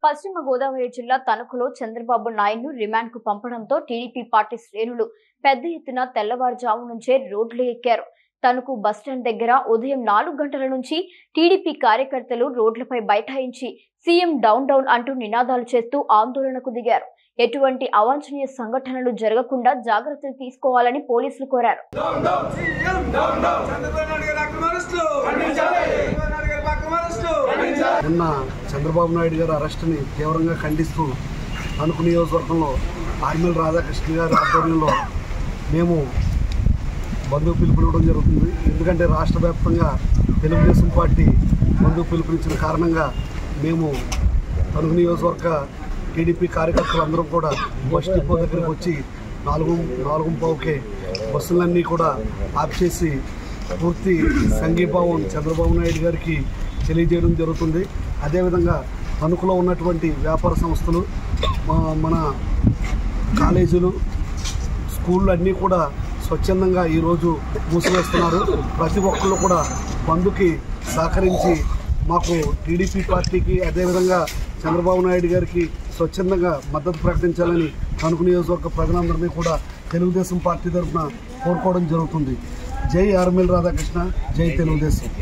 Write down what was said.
పశ్చిమ గోదావరి జిల్లా తణుకులో చంద్రబాబు నాయుడును రిమాండ్ కు పంపడంతో టీడీపీ పార్టీ శ్రేణులు పెద్ద ఎత్తున తెల్లవారుజాము నుంచే రోడ్లు ఎక్కారు తణుకు బస్టాండ్ దగ్గర ఉదయం నాలుగు గంటల నుంచి టీడీపీ కార్యకర్తలు రోడ్లపై బైఠాయించి సీఎం డౌన్ డౌన్ అంటూ నినాదాలు చేస్తూ ఆందోళనకు దిగారు ఎటువంటి అవాంఛనీయ సంఘటనలు జరగకుండా జాగ్రత్తలు తీసుకోవాలని పోలీసులు కోరారు చంద్రబాబు నాయుడు గారి అక్రమారెస్టులు చంద్రబాబు నాయుడు గారి అక్రమారెస్టులు నిన్న చంద్రబాబు నాయుడు గారి అరెస్టుని తీవ్రంగా ఖండిస్తూ తణుకు నియోజకవర్గంలో ఆర్మిల్ రాధాకృష్ణ గారి ఆధ్వర్యంలో మేము బంధువు పిలుపునివ్వడం జరుగుతుంది ఎందుకంటే రాష్ట్ర వ్యాప్తంగా తెలుగుదేశం పార్టీ బంధువు పిలుపునిచ్చిన కారణంగా మేము తణుకు నియోజకవర్గ టీడీపీ కార్యకర్తలందరూ కూడా బస్ డిపో దగ్గరికి వచ్చి నాలుగు నాలుగు పావుకే బస్సులన్నీ కూడా ఆఫ్ చేసి పూర్తి సంఘీభావం చంద్రబాబు నాయుడు గారికి తెలియజేయడం జరుగుతుంది అదేవిధంగా తణుకులో ఉన్నటువంటి వ్యాపార సంస్థలు మా- మన కాలేజీలు స్కూళ్ళు అన్నీ కూడా స్వచ్ఛందంగా ఈరోజు మూసివేస్తున్నారు ప్రతి ఒక్కళ్ళు కూడా బంధుకి సహకరించి మాకు టీడీపీ పార్టీకి అదేవిధంగా చంద్రబాబు నాయుడు గారికి స్వచ్ఛందంగా మద్దతు ప్రకటించాలని తణుకు నియోజకవర్గ ప్రజలందరినీ కూడా తెలుగుదేశం పార్టీ తరఫున కోరుకోవడం జరుగుతుంది జై ఆర్మిల్ రాధాకృష్ణ జై తెలుగుదేశం